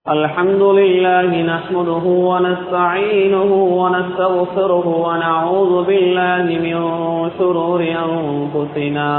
الحمد لله نحمده ونستعينه ونستغفره ونعوذ بالله من شرور أنفسنا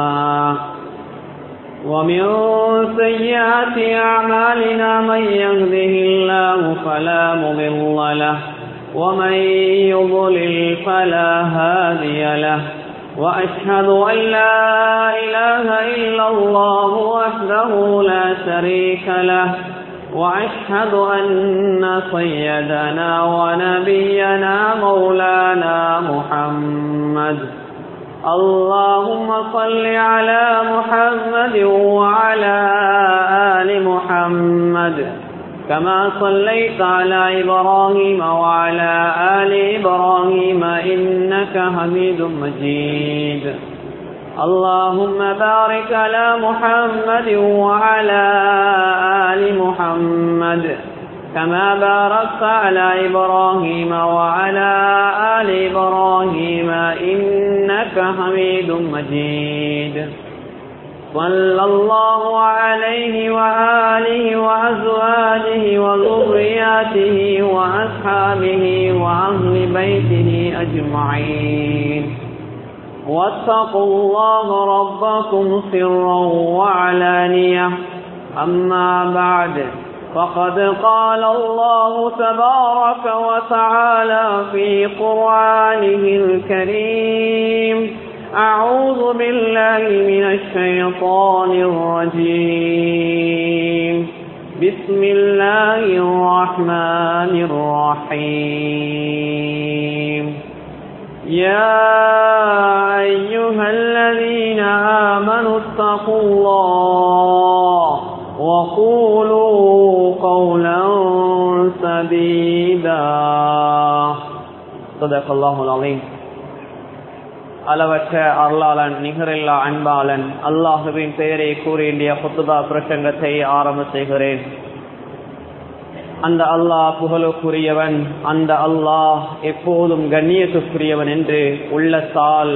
ومن سيئات أعمالنا من يهده الله فلا مضل له ومن يضلل فلا هادي له وأشهد أن لا إله إلا الله وحده لا شريك له وأشهد أن سيدنا ونبينا مولانا محمد اللهم صل على محمد وعلى آل محمد كما صليت على إبراهيم وعلى آل إبراهيم إنك حميد مجيد اللهم بارك على محمد وعلى آل محمد كما باركت على إبراهيم وعلى آل إبراهيم إنك حميد مجيد صلى الله عليه وآله وأزواجه وذرياته وأصحابه وأهل بيته أجمعين واتقوا الله ربكم سرا وعلانية أما بعد فقد قال الله تبارك وتعالى في قرآنه الكريم أعوذ بالله من الشيطان الرجيم بسم الله الرحمن الرحيم يا أيها الذين آمنوا اتقوا الله وقولوا قولا سديدا صدق الله العظيم அளவற்ற அருளாளன் நிகரில்லா அன்பாளன் அல்லாஹுவின் பெயரை கூறிய குத்துபா பிரசங்கத்தை ஆரம்ப செய்கிறேன் அந்த அல்லாஹ் புகழுக்குரியவன் அந்த அல்லாஹ் எப்போதும் கண்ணியத்துக்குரியவன் என்று உள்ளத்தால்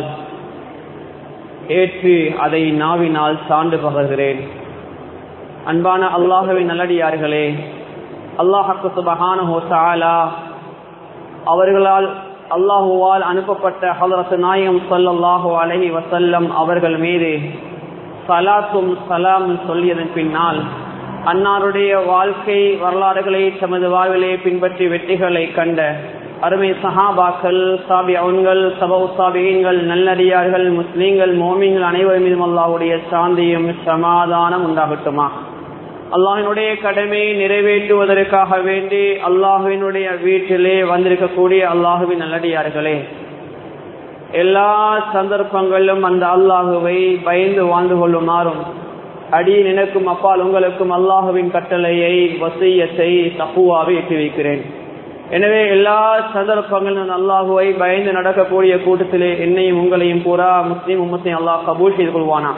ஏற்று அதை நாவினால் சான்று பகர்கிறேன் அன்பான அல்லாஹுவின் நல்லடியார்களே அல்லாஹக்கு சுபஹான ஹோசாலா அவர்களால் அல்லாஹுவால் அனுப்பப்பட்ட ஹலரத்து நாயம் சொல்லல்லாஹு அலஹி வசல்லம் அவர்கள் மீது சலாத்தும் சலாம் சொல்லியதன் பின்னால் அன்னாருடைய வாழ்க்கை வரலாறுகளை தமது வாழ்விலே பின்பற்றி வெற்றிகளை கண்ட அருமை சஹாபாக்கள் சாபி அவன்கள் சபௌ சாபியங்கள் நல்லடியார்கள் முஸ்லீம்கள் மோமிங்கள் அனைவரும் மீதும் அல்லாஹுடைய சாந்தியும் சமாதானம் உண்டாகட்டுமா அல்லாஹினுடைய கடமையை நிறைவேற்றுவதற்காக வேண்டி அல்லாஹுவினுடைய வீட்டிலே வந்திருக்கக்கூடிய அல்லாஹுவின் நல்லடியார்களே எல்லா சந்தர்ப்பங்களிலும் அந்த அல்லாஹுவை பயந்து வாழ்ந்து கொள்ளுமாறும் அடி நினைக்கும் அப்பால் உங்களுக்கும் அல்லாஹுவின் கட்டளையை வசியத்தை தப்புவாவை எட்டி வைக்கிறேன் எனவே எல்லா சந்தர்ப்பங்களும் அல்லாஹுவை பயந்து நடக்கக்கூடிய கூட்டத்திலே என்னையும் உங்களையும் பூரா முஸ்லீம் உம்மத்தையும் அல்லாஹ் கபூல் செய்து கொள்வானா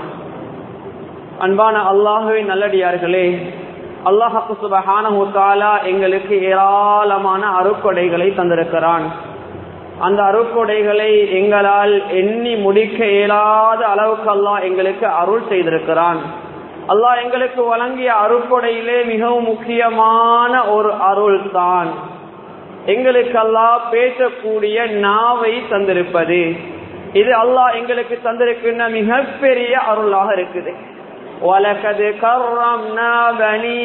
அன்பான அல்லாஹுவின் நல்லடியார்களே அல்லாஹு சுபஹானா எங்களுக்கு ஏராளமான அருக்கொடைகளை தந்திருக்கிறான் அந்த அருக்கொடைகளை எங்களால் எண்ணி முடிக்க இயலாத அளவுக்கு அல்லாஹ் எங்களுக்கு அருள் செய்திருக்கிறான் அல்லாஹ் எங்களுக்கு வழங்கிய அருக்கொடையிலே மிகவும் முக்கியமான ஒரு அருள் தான் எங்களுக்கு அல்லாஹ் பேசக்கூடிய நாவை தந்திருப்பது இது அல்லாஹ் எங்களுக்கு தந்திருக்கின்ற மிகப்பெரிய அருளாக இருக்குது وَلَقَدْ كَرَّمْنَا بَنِي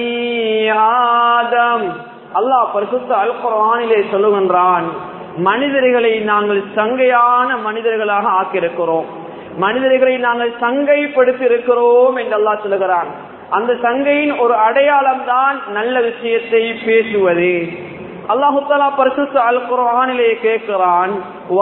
آدَمَ அல்லாஹ் பரிசுத்த அல் குர்ஆனிலே சொல்லுகின்றான் மனிதர்களை நாங்கள் சங்கையான மனிதர்களாக ஆக்கியிருக்கிறோம் மனிதர்களை நாங்கள் சங்கைப்படுத்தி இருக்கிறோம் என்று அல்லாஹ் சொல்லுகிறான் அந்த சங்கையின் ஒரு அடையாளம் தான் நல்ல விஷயத்தை பேசுவது அல்லாஹு தாலா பரிசுத்த அல் குர்ஆனிலே கேட்கிறான்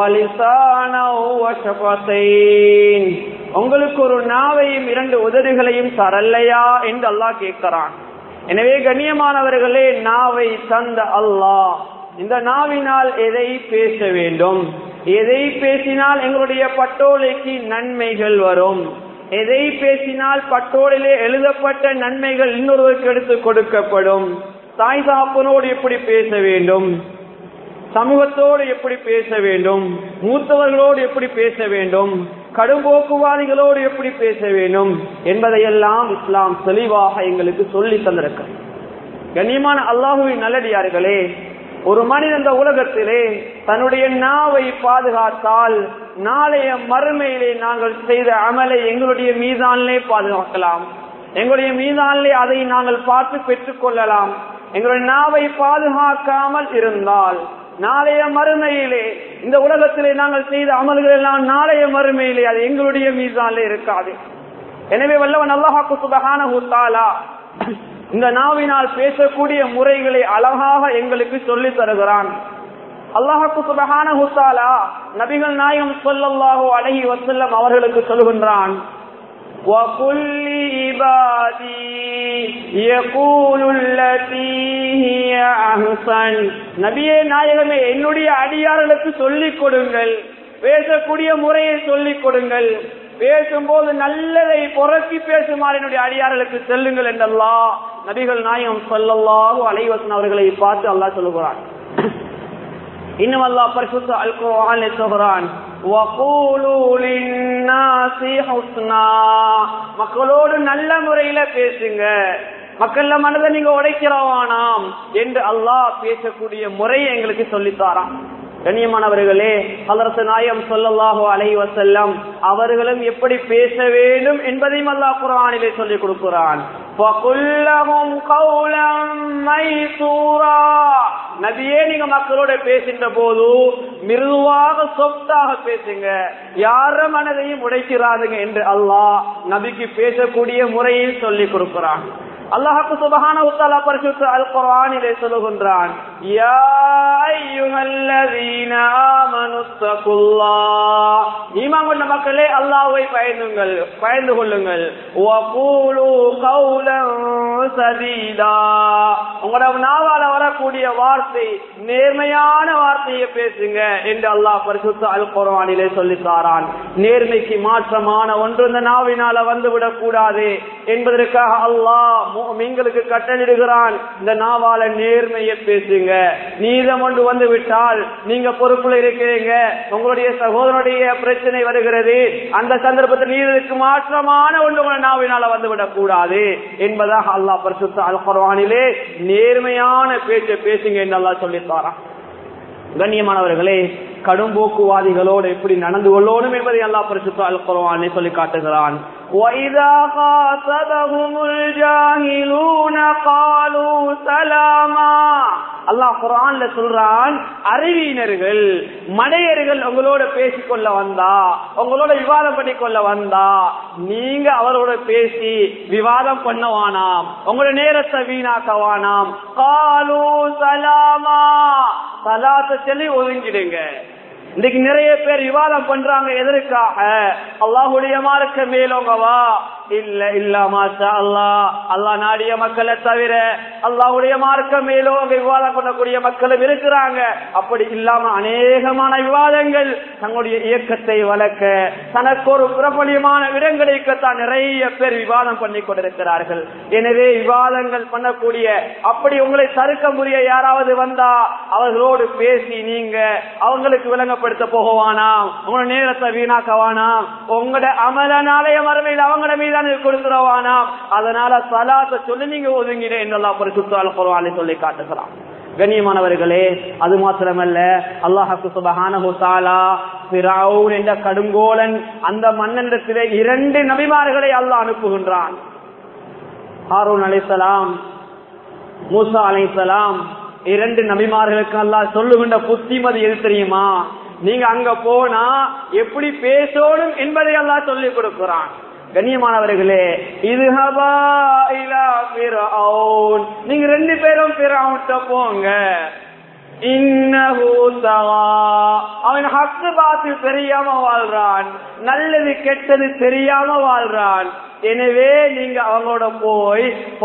உங்களுக்கு ஒரு நாவையும் இரண்டு உதடுகளையும் தரல்லையா என்று அல்லாஹ் கேட்கிறான் எனவே கண்ணியமானவர்களே நாவை தந்த அல்லாஹ் இந்த நாவினால் எதை பேச வேண்டும் எதை பேசினால் எங்களுடைய பட்டோலைக்கு நன்மைகள் வரும் எதை பேசினால் பட்டோலிலே எழுதப்பட்ட நன்மைகள் இன்னொருவருக்கு எடுத்து கொடுக்கப்படும் தாய் சாப்பனோடு எப்படி பேச வேண்டும் சமூகத்தோடு எப்படி பேச வேண்டும் மூத்தவர்களோடு எப்படி பேச வேண்டும் கடும்போக்குவாதிகளோடு எப்படி பேச வேண்டும் என்பதையெல்லாம் இஸ்லாம் தெளிவாக எங்களுக்கு சொல்லி தந்திருக்க கண்ணியமான அல்லாஹுவின் நல்லடியார்களே ஒரு மனிதன் இந்த உலகத்திலே தன்னுடைய நாவை பாதுகாத்தால் நாளைய மறுமையிலே நாங்கள் செய்த அமலை எங்களுடைய மீதானிலே பாதுகாக்கலாம் எங்களுடைய மீதானிலே அதை நாங்கள் பார்த்து பெற்றுக் கொள்ளலாம் எங்களுடைய நாவை பாதுகாக்காமல் இருந்தால் நாளைய மறுமையிலே இந்த உலகத்திலே நாங்கள் செய்த அமல்கள் எல்லாம் நாளைய மறுமையிலே அது எங்களுடைய மீதானிலே இருக்காது எனவே வல்லவன் அல்லாஹாக்கு சுபகான இந்த நாவினால் பேசக்கூடிய முறைகளை அழகாக எங்களுக்கு சொல்லி தருகிறான் அல்லாஹாக்கு சுபகான ஹுத்தாலா நபிகள் நாயகம் சொல்லல்லாஹோ அழகி வசல்லம் அவர்களுக்கு சொல்கின்றான் وَقُلِّ عِبَادِي يَقُولُ الَّتِي هِيَ أَحْسَنُ நபியே நாயகமே என்னுடைய அடியார்களுக்கு சொல்லிக் கொடுங்கள் பேசக்கூடிய முறையை சொல்லிக் கொடுங்கள் பேசும்போது நல்லதை புரட்சி பேசுமாறு என்னுடைய அடியார்களுக்கு செல்லுங்கள் என்றல்லா நபிகள் நாயகம் சொல்லல்லாஹு அலைவசன் அவர்களை பார்த்து அல்லாஹ் சொல்லுகிறான் இன்னும் அல்லாஹ் பரிசுத்த அல் குர்ஆன் சொல்கிறான் மக்களோடு நல்ல முறையில பேசுங்க மக்கள்ல மனதை நீங்க உடைக்கிறவானாம் என்று அல்லாஹ் பேசக்கூடிய முறையை எங்களுக்கு சொல்லித்தாராம் கண்ணியமானவர்களே அதரசு நாயம் சொல்லல்லாஹோ அலை வசல்லம் அவர்களும் எப்படி பேச வேண்டும் என்பதையும் அல்லாஹ் குரானிலே சொல்லிக் கொடுக்கிறான் நபியே நீங்க மக்களோட பேசுகின்ற போது மிருதுவாக சொத்தாக பேசுங்க யார மனதையும் உடைக்கிறாதுங்க என்று அல்லாஹ் நபிக்கு பேசக்கூடிய முறையை சொல்லிக் கொடுக்கிறான் அல்லாஹுக்கு சுபஹான உத்தாலா பரிசுத்த அல் குர்ஆனிலே சொல்லுகின்றான் யா அய்யுஹல்லதீன ஆமனு தகுல்லாஹ் ஈமான் கொண்ட மக்களே அல்லாஹ்வை பயந்துங்கள் பயந்து கொள்ளுங்கள் வகூலு கௌலன் சதீதா உங்களோட நாவால வரக்கூடிய வார்த்தை நேர்மையான வார்த்தையை பேசுங்க என்று அல்லாஹ் பரிசுத்த அல் குர்ஆனிலே சொல்லி தாரான் நேர்மைக்கு மாற்றமான ஒன்று இந்த நாவினால வந்து விடக்கூடாது என்பதற்காக அல்லாஹ் மீன்களுக்கு கட்டளிடுகிறான் இந்த நாவால நேர்மையை பேசுங்க நீதம் ஒன்று வந்து விட்டால் நீங்க பொறுப்புல இருக்கிறீங்க உங்களுடைய சகோதரனுடைய பிரச்சனை வருகிறது அந்த சந்தர்ப்பத்தில் நீதத்துக்கு மாற்றமான ஒன்று உங்களை நாவினால வந்து விடக்கூடாது என்பதாக அல்லாஹ் பரிசுத்த அல் குர்ஆனிலே நேர்மையான பேச்சை பேசுங்க என்று அல்லாஹ் சொல்லித்தாரான் கண்ணியமானவர்களே கடும் போக்குவாதிகளோடு எப்படி நடந்து கொள்ளணும் என்பதை அல்லா பரிசுத்த அல் குர்ஆனை சொல்லி காட்டுகிறான் وَإِذَا خَاطَبَهُمُ الْجَاهِلُونَ قَالُوا سَلَامًا அல்லாஹ் குர்ஆன்ல சொல்றான் அறிவியினர்கள் மடையர்கள் உங்களோட பேசிக்கொள்ள வந்தா உங்களோட விவாதம் பண்ணி கொள்ள வந்தா நீங்க அவரோட பேசி விவாதம் பண்ணவானாம் உங்களோட நேரத்தை வீணாக்கவானாம் காலு சலாமா சலாத்தை சொல்லி ஒதுங்கிடுங்க இன்னைக்கு நிறைய பேர் விவாதம் பண்றாங்க எதற்காக அல்லாஹுடைய மார்க்க மேலோங்கவா இல்ல இல்ல மாஷா அல்லா அல்லா நாடிய மக்களை தவிர அல்லாஹுடைய மார்க்க மேலோங்க விவாதம் பண்ணக்கூடிய மக்களும் இருக்கிறாங்க அப்படி இல்லாம அநேகமான விவாதங்கள் தங்களுடைய இயக்கத்தை வளர்க்க தனக்கு ஒரு பிரபலியமான இடங்களுக்குத்தான் நிறைய பேர் விவாதம் பண்ணி கொண்டிருக்கிறார்கள் எனவே விவாதங்கள் பண்ணக்கூடிய அப்படி உங்களை தடுக்க முடிய யாராவது வந்தா அவர்களோடு பேசி நீங்க அவங்களுக்கு விளங்கப்படுத்த போகவானாம் உங்களோட நேரத்தை வீணாக்கவானாம் உங்களோட அமல நாளைய மறுமையில் அவங்களோட மீதான கொடுத்துறவானாம் அதனால சலாத்தை சொல்லி நீங்க ஒதுங்கிட என்னெல்லாம் பரிசுத்தால் குரவானை சொல்லி காட்டுகிறான் கண்ணியமானவர்களே அது மாத்திரமல்ல அல்லாஹாக்கு சுபஹான என்ற கடுங்கோலன் அந்த மன்னனிடத்திலே இரண்டு நபிமார்களை அல்லாஹ் அனுப்புகின்றான் ஹாரூன் அலைசலாம் மூசா அலைசலாம் இரண்டு நபிமார்களுக்கு அல்லாஹ் சொல்லுகின்ற புத்திமதி எது தெரியுமா நீங்க அங்க போனா எப்படி பேசணும் என்பதை எல்லாம் சொல்லிக் கொடுக்கிறான் கண்ணியமானவர்களே இது நீங்க ரெண்டு பேரும் பிறவுட்ட போங்க அவன் ஹக்கு பார்த்து தெரியாம வாழ்றான் நல்லது கெட்டது தெரியாம வாழ்றான் எனவே நீங்க அவங்களோட போய்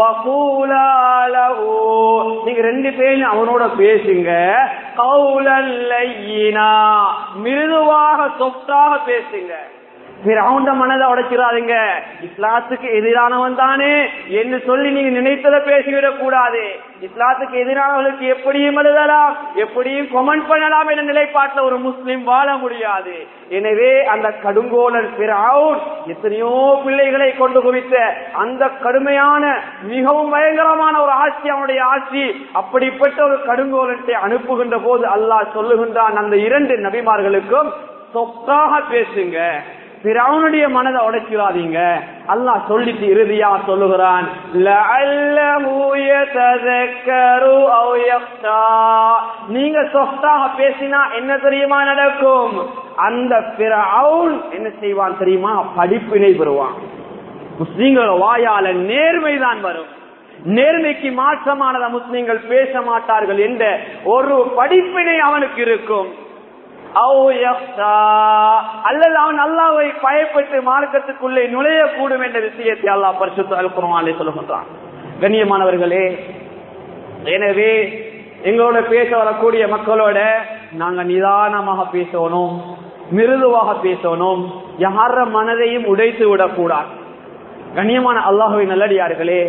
நீங்க ரெண்டு பேரும் அவனோட பேசுங்க கவுலல்லையினா மிருதுவாக சொத்தாக பேசுங்க பிறவுண்ட மனதை உடைச்சிடாதீங்க இஸ்லாத்துக்கு எதிரானவன் தானே என்று சொல்லி நீங்க நினைத்ததை பேசிவிடக் கூடாது இஸ்லாத்துக்கு எதிரானவர்களுக்கு எப்படியும் எழுதலாம் எப்படியும் கொமெண்ட் பண்ணலாம் என்ற நிலைப்பாட்டில் ஒரு முஸ்லிம் வாழ முடியாது எனவே அந்த கடுங்கோலன் பிறவுன் எத்தனையோ பிள்ளைகளை கொண்டு குவித்த அந்த கடுமையான மிகவும் பயங்கரமான ஒரு ஆட்சி அவனுடைய ஆட்சி அப்படிப்பட்ட ஒரு கடுங்கோலத்தை அனுப்புகின்ற போது அல்லாஹ் சொல்லுகின்றான் அந்த இரண்டு நபிமார்களுக்கும் சொத்தாக பேசுங்க பிறவனுடைய மனதை உடைச்சிடாதீங்க அல்லாஹ் சொல்லிட்டு இறுதியா சொல்லுகிறான் லஅல்லஹு யததக்கரு அவ் யக்ஷா. நீங்க சொத்தாக பேசினா என்ன தெரியுமா நடக்கும் அந்த பிறவுன் என்ன செய்வான் தெரியுமா படிப்பினை பெறுவான் முஸ்லீம்கள வாயால நேர்மைதான் வரும் நேர்மைக்கு மாற்றமானத முஸ்லீம்கள் பேச மாட்டார்கள் என்ற ஒரு படிப்பினை அவனுக்கு இருக்கும் அவு யக்ஷா. அல்லது அவன் அல்லாவை பயப்பட்டு மார்க்கத்துக்குள்ளே நுழையக்கூடும் என்ற விஷயத்தை அல்லாஹ் பரிசுத்த அல்குரமாலே சொல்லுகின்றான் கண்ணியமானவர்களே எனவே எங்களோட பேச வரக்கூடிய மக்களோட நாங்க நிதானமாக பேசணும் மிருதுவாக பேசணும் யார மனதையும் உடைத்து விடக்கூடாது கண்ணியமான அல்லாஹுவின் நல்லடியார்களே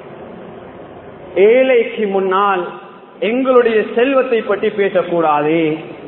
ஏழைக்கு முன்னால் எங்களுடைய செல்வத்தை பற்றி பேசக்கூடாது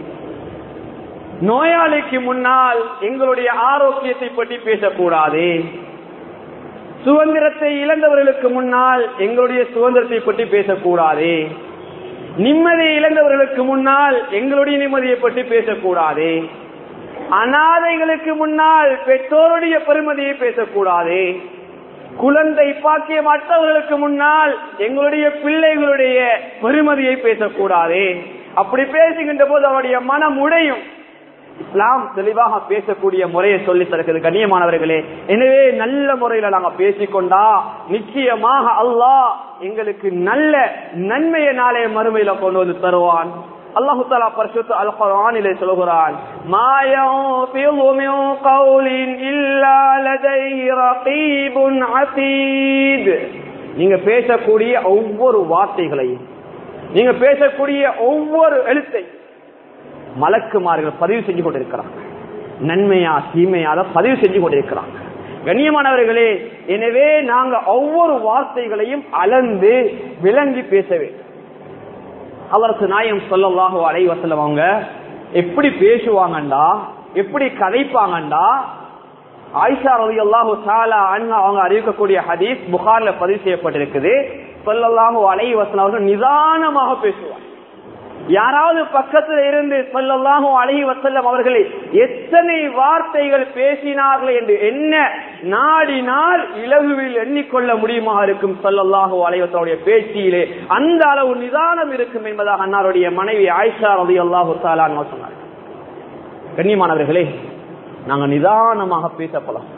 நோயாளிக்கு முன்னால் எங்களுடைய ஆரோக்கியத்தை பற்றி பேசக்கூடாது சுதந்திரத்தை இழந்தவர்களுக்கு முன்னால் எங்களுடைய சுதந்திரத்தை பற்றி பேசக்கூடாது நிம்மதியை இழந்தவர்களுக்கு முன்னால் எங்களுடைய நிம்மதியை பற்றி பேசக்கூடாது அனாதைகளுக்கு முன்னால் பெற்றோருடைய பெருமதியை பேசக்கூடாது குழந்தை பாக்கிய மற்றவர்களுக்கு முன்னால் எங்களுடைய பிள்ளைகளுடைய பெருமதியை பேசக்கூடாது அப்படி பேசுகின்ற போது அவருடைய மனம் உடையும் இஸ்லாம் தெளிவாக பேசக்கூடிய முறையை சொல்லி தருகிறது கண்ணியமானவர்களே எனவே நல்ல முறையில நாங்க பேசிக்கொண்டா நிச்சயமாக அல்லாஹ் எங்களுக்கு நல்ல நன்மையை நாளைய மறுமையில கொண்டு வந்து தருவான் அல்லாஹு தாலா பரிசுத்த அல் குர்ஆனிலே சொல்கிறான் மா யன்ஃபிது மின் கௌலின் இல்லா லதைஹி ரகீபுன் அதீத் நீங்க பேசக்கூடிய ஒவ்வொரு வார்த்தைகளையும் நீங்க பேசக்கூடிய ஒவ்வொரு எழுத்தை மலக்குமார்கள் பதிவு செஞ்சு கொண்டிருக்கிறாங்க நன்மையா தீமையாத பதிவு செஞ்சு கொண்டிருக்கிறாங்க கண்ணியமானவர்களே எனவே நாங்க ஒவ்வொரு வார்த்தைகளையும் அளந்து விளங்கி பேச வேண்டும் அவருக்கு நாயம் சொல்லலாக அலைவசலம் அவங்க எப்படி பேசுவாங்கண்டா எப்படி கதைப்பாங்கண்டா ஆயிஷா ரவி அல்லாஹு சாலா அண்ணா அவங்க அறிவிக்கக்கூடிய ஹதீஸ் புகார்ல பதிவு செய்யப்பட்டிருக்குது சொல்லலாக அலைவசலம் அவர்கள் நிதானமாக பேசுவாங்க யாராவது பக்கத்தில் இருந்து சொல்லலாகும் அழகி வசல்லம் அவர்களை எத்தனை வார்த்தைகள் பேசினார்கள் என்று என்ன நாடினால் இலகுவில் எண்ணிக்கொள்ள முடியுமா இருக்கும் சொல்லல்லாஹு அலைவசனுடைய பேச்சியிலே அந்த அளவு நிதானம் இருக்கும் என்பதாக அன்னாருடைய மனைவி ஆயிஷா ரவி அல்லாஹு சாலான் சொன்னார் கண்ணியமானவர்களே நாங்க நிதானமாக பேசப்பலாம்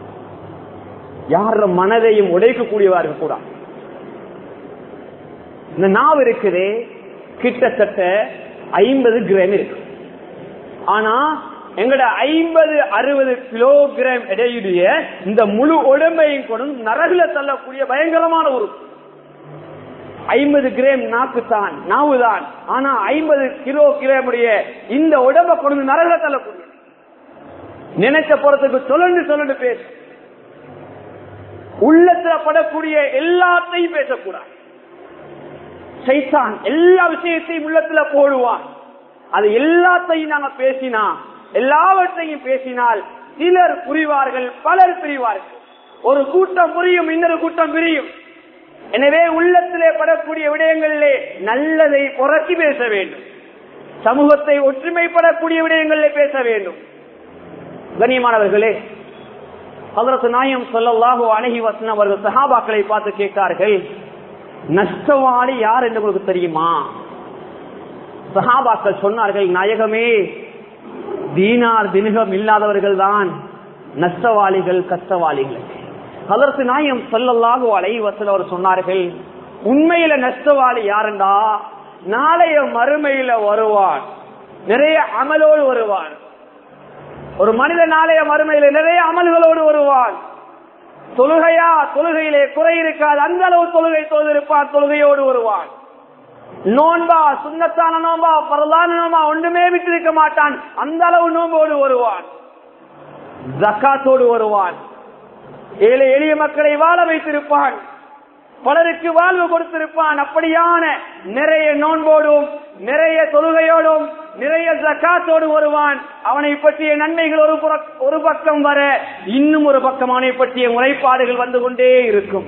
யார மனதையும் உடைக்கக்கூடியவா இருக்கக்கூடாது இந்த நாவ் இருக்குதே கிட்டத்தட்ட ஐம்பது கிராம் இருக்கு ஆனா எங்கட ஐம்பது அறுபது கிலோகிராம் எடையுடைய இந்த முழு உடம்பையும் கொண்டு நரகுல தள்ளக்கூடிய பயங்கரமான ஒரு ஐம்பது கிராம் நாக்கு தான் நாவு தான் ஆனா ஐம்பது கிலோ கிராமுடைய இந்த உடம்பை கொண்டு நரகுல தள்ளக்கூடிய நினைச்ச போறதுக்கு சொல்லண்டு சொல்லண்டு பேச உள்ளத்துல படக்கூடிய எல்லாத்தையும் பேசக்கூடாது சைத்தான் எல்லா விஷயத்தையும் உள்ளத்துல போடுவான் அது எல்லாத்தையும் நாங்க பேசினா எல்லாவற்றையும் பேசினால் சிலர் புரிவார்கள் பலர் பிரிவார்கள் ஒரு கூட்டம் புரியும் இன்னொரு கூட்டம் பிரியும் எனவே உள்ளத்திலே படக்கூடிய விடயங்களிலே நல்லதை புரட்சி பேச வேண்டும் சமூகத்தை ஒற்றுமைப்படக்கூடிய விடயங்களிலே பேச வேண்டும் கண்ணியமானவர்களே அதற்கு நாயம் சொல்லல்லாஹோ அணுகி வசன அவர்கள் சஹாபாக்களை பார்த்து கேட்கார்கள் நஷ்டவாளி யார் என்று உங்களுக்கு தெரியுமா சஹாபாக்கள் சொன்னார்கள் நாயகமே தீனார் தினுகம் இல்லாதவர்கள் தான் நஷ்டவாளிகள் கஷ்டவாளிகள் அதற்கு நாயம் சொல்லல்லாகோ அலைவசல் அவர் சொன்னார்கள் உண்மையில நஷ்டவாளி யாருண்டா நாளைய மறுமையில வருவான் நிறைய அமலோடு வருவான் ஒரு மனித நாளைய மறுமையில நிறைய அமல்களோடு வருவான் தொழுகையா தொழுகையிலே குறை இருக்காது அந்த அளவு தொழுகை தொழுதிருப்பான் தொழுகையோடு வருவான் நோன்பா சுண்ணத்தான நோன்பா பரலான நோன்பா ஒன்றுமே விட்டிருக்க மாட்டான் அந்த அளவு நோம்போடு வருவான் ஜக்காத்தோடு வருவான் ஏழை எளிய மக்களை வாழ வைத்திருப்பான் பலருக்கு வாழ்வு கொடுத்திருப்பான் அப்படியான நிறைய நோன்போடும் நிறைய தொழுகையோடும் நிறைய ஜக்காத்தோடு வருவான் அவனை பற்றிய நன்மைகள் ஒரு புற- ஒரு பக்கம் வர இன்னும் ஒரு பக்கம் அவனை பற்றிய முறைப்பாடுகள் வந்து கொண்டே இருக்கும்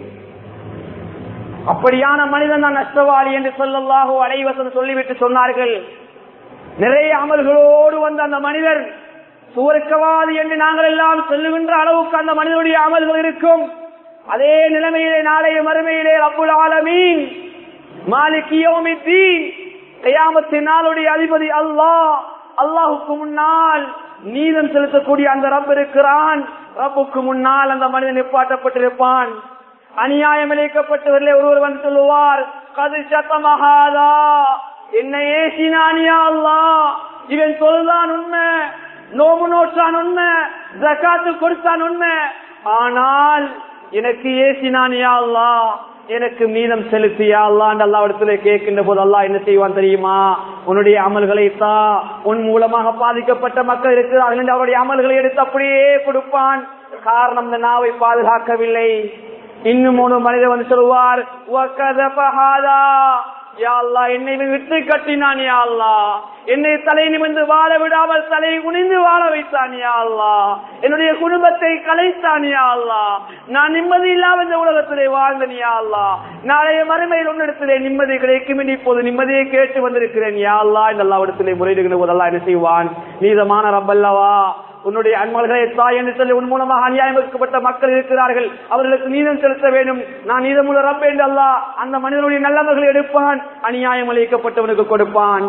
அப்படியான மனிதன் தான் நஷ்டவாளி என்று சொல்லல்லாஹோ அடைவசம் சொல்லிவிட்டு சொன்னார்கள் நிறைய அமல்களோடு வந்த அந்த மனிதர் சுவர்க்கவாதி என்று நாங்கள் எல்லாம் சொல்லுகின்ற அளவுக்கு அந்த மனிதனுடைய அமல்கள் இருக்கும் அதே நிலைமையிலே நாளைய மறுமையிலே ரப்புல் ஆலமீன் மாலிகியோமித்தீன் கயாமத்தின் நாளுடைய அதிபதி அல்லாஹ் அல்லாஹுக்கு முன்னால் நீதம் செலுத்தக்கூடிய அந்த ரப் இருக்கிறான் ரப்புக்கு முன்னால் அந்த மனிதன் நிப்பாட்டப்பட்டிருப்பான் அநியாயம் இழைக்கப்பட்டவர்களே ஒருவர் வந்து சொல்லுவார் கது சத்தமகாதா என்னை ஏசினானியா அல்லா இவன் சொல்தான் உண்மை நோம்பு நோற்றான் உண்மை ஜக்காத்து கொடுத்தான் உண்மை ஆனால் எனக்கு ஏசினானியா அல்லா எனக்கு மீதம் செலுத்தியா அல்லாண்டு அல்லா இடத்துல கேட்கின்ற போது அல்லாஹ் என்ன செய்வான் தெரியுமா உன்னுடைய அமல்களை தா உன் மூலமாக பாதிக்கப்பட்ட மக்கள் இருக்கிறார்கள் என்று அவருடைய அமல்களை எடுத்து அப்படியே கொடுப்பான் காரணம் இந்த நாவை பாதுகாக்கவில்லை இன்னும் ஒரு மனிதர் வந்து சொல்லுவார் "வகதபஹாதா." யா அல்லாஹ், என்னை விட்டு கட்டினான் யா அல்லாஹ். என்னை தலை நிமிர்ந்து வாழ விடாமல் தலை குனிந்து வாழ வைத்தான் யா அல்லாஹ். என்னுடைய குடும்பத்தை கலைத்தான் யா அல்லாஹ். நான் நிம்மதி இல்லாம இந்த உலகத்திலே வாழ்ந்தேன் யா அல்லாஹ். நாளைய மறுமையில் உன்னிடத்திலே நிம்மதி கிடைக்கும் என்று இப்போது நிம்மதியை கேட்டு வந்திருக்கிறேன் யா அல்லாஹ் இந்த அல்லாவிடத்திலே முறையிடுகிற போதெல்லாம் என்ன செய்வான் நீதமான ரப்பல்லவா உன்னுடைய அன்மல்களை தாய் என்று சொல்லி உன் மூலமாக அநியாயம் வைக்கப்பட்ட மக்கள் இருக்கிறார்கள் அவர்களுக்கு நீதம் செலுத்த வேண்டும் நான் நீதமுள்ள ரப்ப என்று அல்லா அந்த மனிதனுடைய நல்லவர்களை எடுப்பான் அநியாயம் அளிக்கப்பட்டவனுக்கு கொடுப்பான்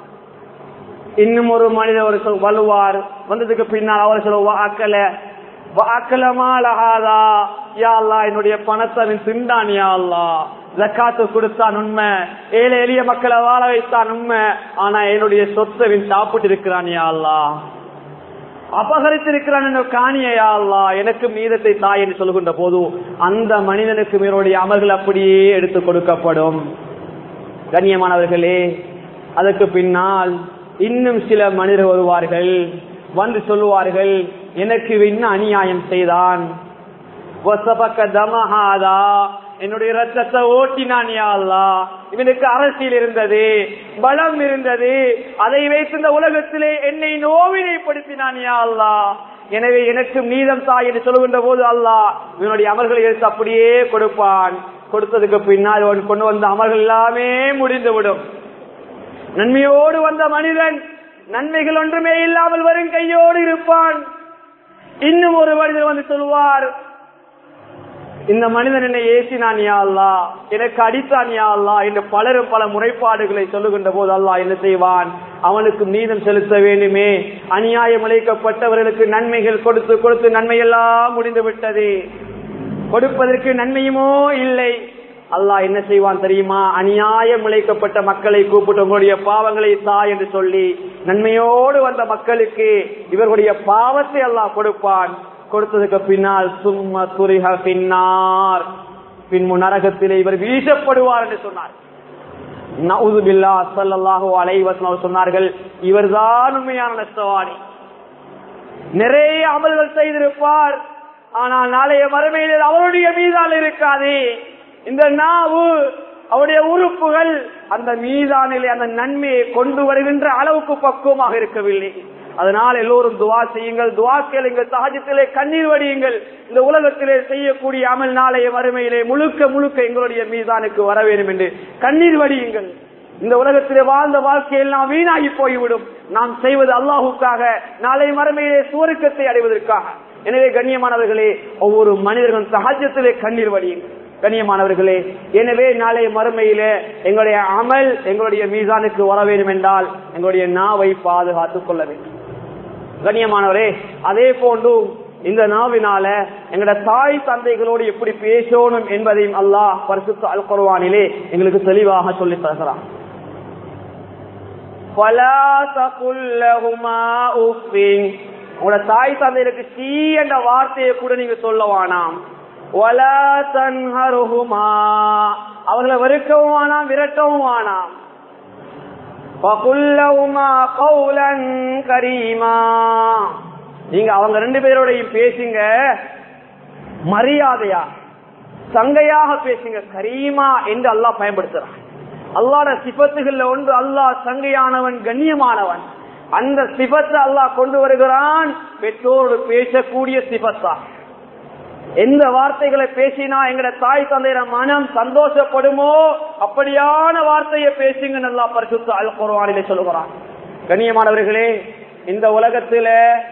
இன்னும் ஒரு மனிதர் ஒரு சொல் வலுவார் வந்ததுக்கு பின்னால் அவர் சொல்லுவா அக்கல அக்கலமாலகாதா யா அல்லா என்னுடைய பணத்தை அவன் திண்டான் யா அல்லா ஜக்காத்து கொடுத்தான் உண்மை ஏழை எளிய மக்களை வாழ வைத்தான் உண்மை ஆனா என்னுடைய சொத்தை அவன் சாப்பிட்டு இருக்கிறான் யா அல்லா அபகரித்திருக்கிறான் என்ற காணியா அல்லா எனக்கு மீதத்தை தாய் என்று சொல்லுகின்ற போது அந்த மனிதனுக்கு மீனுடைய அமல்கள் அப்படியே எடுத்து கொடுக்கப்படும் கண்ணியமானவர்களே அதற்கு பின்னால் இன்னும் சில மனிதர் வருவார்கள் வந்து சொல்லுவார்கள் எனக்கு இன்னும் அநியாயம் செய்தான் வசபக்க தமஹாதா என்னுடைய ரத்தத்தை ஓட்டினான் யா அல்லாஹ். இவனுக்கு அரசியல் இருந்தது பலம் இருந்தது அதை வைத்து இந்த உலகத்திலே என்னை நோவினைப்படுத்தினான் யா அல்லாஹ். எனவே எனக்கு நீதம் தாய் என்று சொல்லுகின்ற போது அல்லாஹ் இவனுடைய அமல்களை எடுத்து அப்படியே கொடுப்பான் கொடுத்ததுக்கு பின்னால் அவன் கொண்டு வந்த அமல்கள் எல்லாமே முடிந்துவிடும் நன்மையோடு வந்த மனிதன் நன்மைகள் ஒன்றுமே இல்லாமல் வரும் கையோடு இருப்பான் இன்னும் ஒரு மனிதர் வந்து சொல்வார் இந்த மனிதன் என்னை ஏசினான் யா அல்லா எனக்கு அடித்தான் யா அல்லா என்று பலரும் பல முறைப்பாடுகளை சொல்லுகின்ற போது அல்லாஹ் என்ன செய்வான் அவனுக்கு நீதம் செலுத்த வேண்டுமே அநியாயம் இழைக்கப்பட்டவர்களுக்கு நன்மைகள் கொடுத்து கொடுத்து நன்மையெல்லாம் முடிந்து விட்டது கொடுப்பதற்கு நன்மையுமோ இல்லை அல்லாஹ் என்ன செய்வான் தெரியுமா அநியாயம் இழைக்கப்பட்ட மக்களை கூப்பிட்டு உங்களுடைய பாவங்களை தா என்று சொல்லி நன்மையோடு வந்த மக்களுக்கு இவர்களுடைய பாவத்தை அல்லாஹ் கொடுப்பான் கொடுத்ததுக்கு பின்னால் சும்மா துரிக பின்னார் பின்பு நரகத்திலே இவர் வீசப்படுவார் என்று சொன்னார் நவுதுபில்லா ஸல்லல்லாஹு அலைஹி வஸல்லம் சொன்னார்கள் இவர்தான் உண்மையான நஷ்டவாணி நிறைய அமல்கள் செய்திருப்பார் ஆனால் நாளைய மறுமையில் அவருடைய மீதால் இருக்காது இந்த நாவு அவருடைய உறுப்புகள் அந்த மீதானிலே அந்த நன்மையை கொண்டு வருகின்ற அளவுக்கு பக்குவமாக இருக்கவில்லை அதனால் எல்லோரும் துவா செய்யுங்கள் துவா கேளுங்கள் சகஜத்திலே கண்ணீர் வடியுங்கள் இந்த உலகத்திலே செய்யக்கூடிய அமல் நாளைய மறுமையிலே முழுக்க முழுக்க எங்களுடைய மீதானுக்கு வர வேண்டும் என்று கண்ணீர் வடியுங்கள் இந்த உலகத்திலே வாழ்ந்த வாழ்க்கையெல்லாம் வீணாகி போய்விடும் நாம் செய்வது அல்லாஹுக்காக நாளை மறுமையிலே சுவருக்கத்தை அடைவதற்காக எனவே கண்ணியமானவர்களே ஒவ்வொரு மனிதர்களும் சகஜத்திலே கண்ணீர் வடியுங்கள் கண்ணியமானவர்களே எனவே நாளைய மறுமையிலே எங்களுடைய அமல் எங்களுடைய மீதானுக்கு வர வேண்டும் என்றால் எங்களுடைய நாவை பாதுகாத்துக் கொள்ள வேண்டும் கண்ணியமானவரே அதே போன்று இந்த நாவினால எங்களோட தாய் தந்தைகளோடு எப்படி பேசணும் என்பதையும் அல்லாஹ் பரிசுத்த அல் குர்ஆனிலே எங்களுக்கு தெளிவாக சொல்லி தருகிறான் فَلَا تَقُلْ لَهُمَا أُفٍّ உங்களோட தாய் தந்தைகளுக்கு சீ என்ற வார்த்தையை கூட நீங்க சொல்ல வேணாம் وَلَا تَنْهَرْهُمَا அவர்களை வெறுக்கவும் வேணாம் விரட்டவும் வேணாம் فَقُلْ لَهُمَا قَوْلًا كَرِيمًا நீங்க அவங்க ரெண்டு பேரோடையும் பேசுங்க மரியாதையா சங்கையாக பேசுங்க கரீமா என்று அல்லாஹ் பயன்படுத்துறான் அல்லாட சிபத்துகள்ல ஒன்று அல்லாஹ் சங்கையானவன் கண்ணியமானவன் அந்த சிபத்தை அல்லாஹ் கொண்டு வருகிறான் பெற்றோரோடு பேசக்கூடிய சிபத்தா எந்த வார்த்தைகளை பேசினா எங்கட தாய் தந்தையர மனம் சந்தோஷப்படுமோ அப்படியான வார்த்தையை பேசுங்க நல்லா பரிசுத்த அல் குர்ஆனிலே சொல்லுகிறான் கண்ணியமானவர்களே இந்த உலகத்தில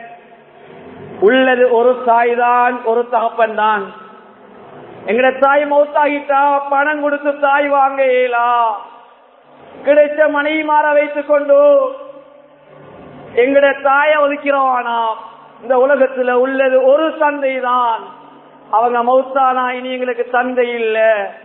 உள்ளது ஒரு தாய் தான் ஒரு தகப்பன் தான் எங்கட தாய் மௌத்தாகிட்டா பணம் கொடுத்து தாய் வாங்க இயலா கிடைச்ச மனைவி மாற வைத்துக் கொண்டு எங்கட தாயை ஒதுக்கிறோம் இந்த உலகத்துல உள்ளது ஒரு தந்தை தான் அவங்க மௌத்தானா இனி எங்களுக்கு தந்தை இல்ல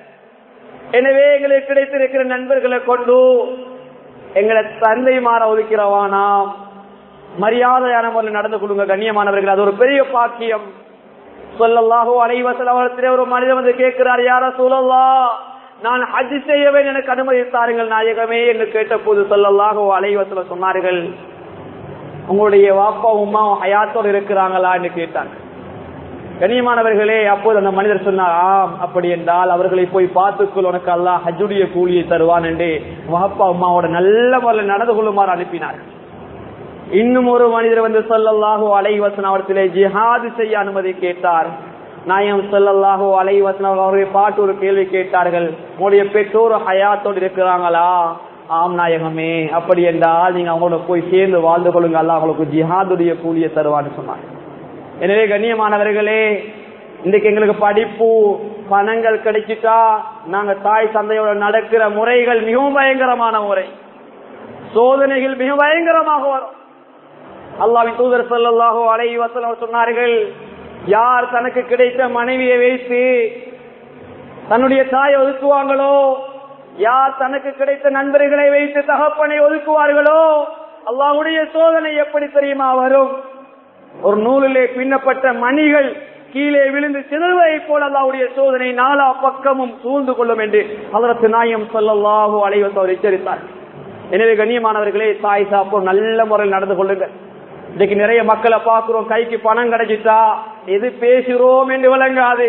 எனவே எங்களுக்கு கிடைத்திருக்கிற நண்பர்களை கொண்டு எங்களை தந்தை மாற ஒதுக்கிறவானா மரியாதையான முறையில் நடந்து கொடுங்க கண்ணியமானவர்கள் அது ஒரு பெரிய பாக்கியம் சொல்லல்லாஹோ அனைவசல் அவரத்திலே ஒரு மனிதன் வந்து கேட்கிறார் யார சூழல்லா நான் ஹஜ் செய்யவே எனக்கு அனுமதி தாருங்கள் நாயகமே என்று கேட்ட போது சொல்லல்லாஹோ அலைவசல சொன்னார்கள் உங்களுடைய வாப்பா உமா ஹயாத்தோடு இருக்கிறாங்களா என்று கேட்டாங்க கண்ணியமானவர்களே அப்போது அந்த மனிதர் சொன்னார் ஆம் அப்படி என்றால் அவர்களை போய் பார்த்துக்கொள் உனக்கு அல்லாஹ் ஹஜ்ஜுடைய கூலியை தருவான் என்று வாப்பா அம்மாவோட நல்ல முறையில் நடந்து கொள்ளுமாறு அனுப்பினார் இன்னும் ஒரு மனிதர் வந்து சொல்லல்லாஹோ அலைவசன் அவர்களை ஜிஹாது செய்ய அனுமதி கேட்டார் நாயம் சொல்லல்லாஹோ அலைவசன் அவர்களை பாட்டு ஒரு கேள்வி கேட்டார்கள் உங்களுடைய பெற்றோர் ஹயாத்தோடு இருக்கிறாங்களா ஆம் நாயகமே அப்படி என்றால் நீங்க அவங்களோட போய் சேர்ந்து வாழ்ந்து கொள்ளுங்க அல்லாஹ் உங்களுக்கு ஜிஹாதுடைய கூலியை தருவான்னு சொன்னாங்க எனவே கண்ணியமானவர்களே இன்றைக்கு எங்களுக்கு படிப்பு பணங்கள் கிடைச்சிட்டா நாங்க தாய் தந்தையோட நடக்கிற முறைகள் மிகவும் பயங்கரமான முறை சோதனைகள் மிக பயங்கரமாக வரும் அல்லாவின் தூதர் சொல்லல்லாஹோ அலை வசலம் சொன்னார்கள் யார் தனக்கு கிடைத்த மனைவியை வைத்து தன்னுடைய தாயை ஒதுக்குவாங்களோ யார் தனக்கு கிடைத்த நண்பர்களை வைத்து தகப்பனை ஒதுக்குவார்களோ அல்லாஹுடைய சோதனை எப்படி தெரியுமா வரும் ஒரு நூலிலே பின்னப்பட்ட மணிகள் கீழே விழுந்து சிதறுவதை போல அல்லாவுடைய சோதனை நாலா பக்கமும் சூழ்ந்து கொள்ளும் என்று அதற்கு நாயம் சொல்லல்லாஹோ அலைவசம் அவர் எச்சரித்தார் எனவே கண்ணியமானவர்களே தாய் சாப்போ நல்ல முறையில் நடந்து கொள்ளுங்கள் இன்னைக்கு நிறைய மக்களை பார்க்கிறோம் கைக்கு பணம் கிடைச்சிட்டா எது பேசுறோம் என்று விளங்காது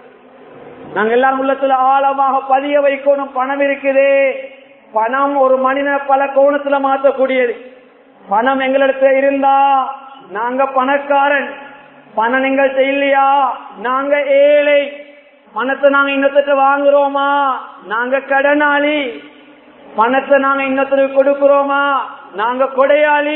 நாங்க எல்லாரும் உள்ளத்துல ஆழமாக பதிய வைக்கணும் பணம் இருக்குதே பணம் ஒரு மனிதனை பல கோணத்துல மாற்றக்கூடியது பணம் எங்களிடத்துல இருந்தா நாங்க பணக்காரன் பணம் நீங்கள் செய்யலையா நாங்க ஏழை பணத்தை நாங்க இன்னொருத்த வாங்குறோமா நாங்க கடனாளி பணத்தை நாங்க இன்னொருத்தருக்கு கொடுக்கிறோமா நாங்க கொடையாளி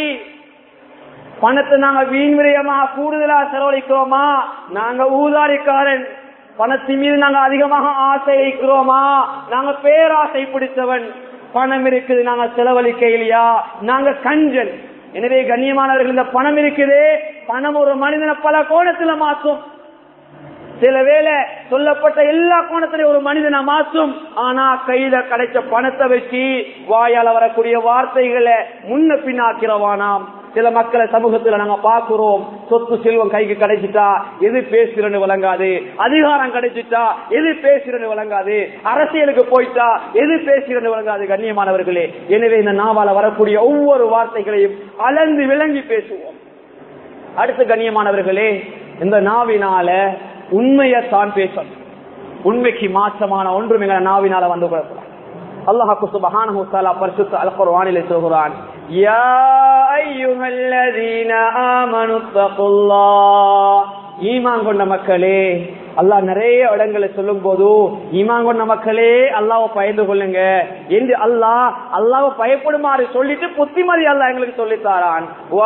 பணத்தை நாங்க வீண் விரயமா கூடுதலா செலவழிக்கிறோமா நாங்க ஊதாரிக்காரன் பணத்தின் மீது நாங்க அதிகமாக ஆசை வைக்கிறோமா நாங்க பேராசை பிடித்தவன் பணம் இருக்குது நாங்க செலவழிக்க இல்லையா நாங்க கஞ்சன் எனவே கண்ணியமானவர்கள் இந்த பணம் இருக்குது பணம் ஒரு மனிதனை பல கோணத்துல மாற்றும் சில வேளை சொல்லப்பட்ட எல்லா கோணத்திலையும் ஒரு மனிதனை மாற்றும் ஆனா கையில கிடைச்ச பணத்தை வச்சு வாயால வரக்கூடிய வார்த்தைகளை முன்ன பின்னாக்கிறவானாம் சில மக்களை சமூகத்துல நாங்க பாக்குறோம் சொத்து செல்வம் கைக்கு கிடைச்சிட்டா எது பேசுறன்னு விளங்காது அதிகாரம் கிடைச்சிட்டா எது பேசுறன்னு விளங்காது அரசியலுக்கு போயிட்டா எது பேசுறன்னு விளங்காது கண்ணியமானவர்களே எனவே இந்த நாவால வரக்கூடிய ஒவ்வொரு வார்த்தைகளையும் அளந்து விளங்கி பேசுவோம் அடுத்து கண்ணியமானவர்களே இந்த நாவினால உண்மையை தான் பேசணும் உண்மைக்கு மாற்றமான ஒன்றும் எங்களை நாவினால வந்து கொடுக்கலாம் அல்லாஹாக்கு சுபஹானஹு தஆலா பரிசுத்த அல் குர்ஆனிலே சொல்கிறான் யா அய்யுஹல்லதீன ஆமனு தகுல்லாஹ் ஈமான் கொண்ட மக்களே அல்லாஹ் நிறைய இடங்களை சொல்லும் போது ஈமான் கொண்ட மக்களே அல்லாவை பயந்து கொள்ளுங்க என்று அல்லாஹ் அல்லாவை பயப்படுமாறு சொல்லிட்டு புத்திமதி அல்லாஹ் எங்களுக்கு சொல்லித்தாரான்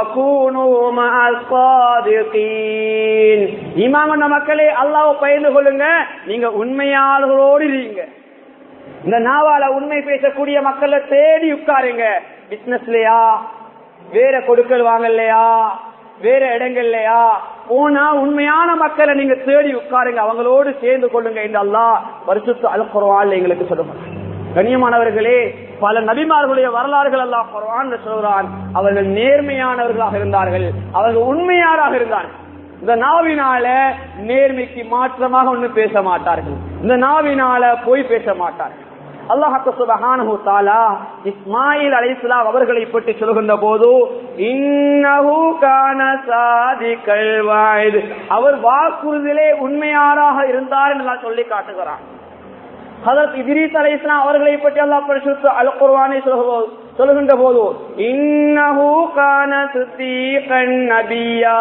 ஈமான் கொண்ட மக்களே அல்லாவை பயந்து கொள்ளுங்க நீங்க உண்மையாளர்களோடு இருங்க இந்த நாவால உண்மை பேசக்கூடிய மக்களை தேடி உட்காருங்க பிசினஸ்லயா வேற கொடுக்கல் வாங்கலையா வேற இடங்கள்லயா போனா உண்மையான மக்களை நீங்க தேடி உட்காருங்க அவங்களோடு சேர்ந்து கொள்ளுங்க என்று அல்லா பரிசுத்த அல் குரவான் எங்களுக்கு சொல்லுங்க கண்ணியமானவர்களே பல நபிமார்களுடைய வரலாறுகள் எல்லாம் குரவான் சொல்கிறான் அவர்கள் நேர்மையானவர்களாக இருந்தார்கள் அவர்கள் உண்மையாராக இருந்தார்கள் இந்த நாவினால நேர்மைக்கு மாற்றமாக ஒண்ணு பேச மாட்டார்கள் இந்த நாவினால போய் பேச மாட்டார்கள் அல்லாஹு சுபஹானஹு தஆலா இஸ்மாயில் அலைஹிஸ்ஸலாம் அவர்களை பற்றி சொல்கின்ற போது இன்னஹு கான சாதிகல் வாயித் அவர் வாக்குறுதியிலே உண்மையாராக இருந்தார் என்று அல்லாஹ் சொல்லி காட்டுகிறான் ஹதரத் இத்ரீஸ் அலைஹிஸ்ஸலாம் அவர்களை பற்றி அல்லாஹ் பரிசுத்த அல் குர்ஆனை சொல்கின்ற போது இன்னஹு கான சித்தீகன் நபியா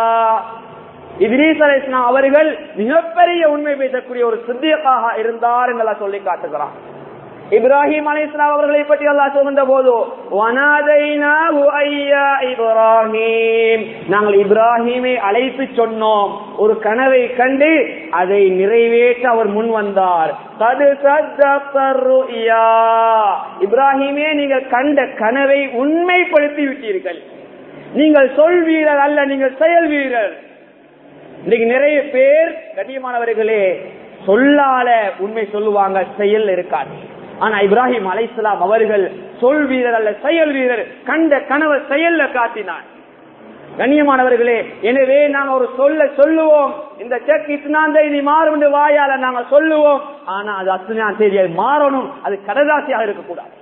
இத்ரீஸ் அலைஹிஸ்ஸலாம் அவர்கள் மிகப்பெரிய உண்மை பேசக்கூடிய ஒரு சித்தியக்காக இருந்தார் என்று அல்லாஹ் சொல்லி காட்டுகிறான் இப்ராஹிம் அலைஹிஸ்ஸலாம் அவர்களை பற்றி அல்லாஹ் சொல்கின்ற போது வனாதைனாஹு ஐயா இப்ராஹிம் நாங்கள் இப்ராஹிமை அழைத்து சொன்னோம் ஒரு கனவை கண்டு அதை நிறைவேற்ற அவர் முன் வந்தார் கது சத்தருயா இப்ராஹிமே நீங்கள் கண்ட கனவை உண்மைப்படுத்தி விட்டீர்கள் நீங்கள் சொல் வீரர் அல்ல நீங்கள் செயல் வீரர் இன்னைக்கு நிறைய பேர் கண்ணியமானவர்களே சொல்லால உண்மை சொல்லுவாங்க செயல் இருக்காது ஆனா இப்ராஹிம் அலைசலாம் அவர்கள் சொல் வீரர் அல்ல செயல் வீரர் கண்ட கனவை செயல்ல காட்டினார் கண்ணியமானவர்களே எனவே நாங்க ஒரு சொல்ல சொல்லுவோம் இந்த செக் இத்தனாந்த இனி மாறும் என்று வாயால நாங்க சொல்லுவோம் ஆனா அது அத்தனை தேதி அது மாறணும் அது கடதாசியாக இருக்கக்கூடாது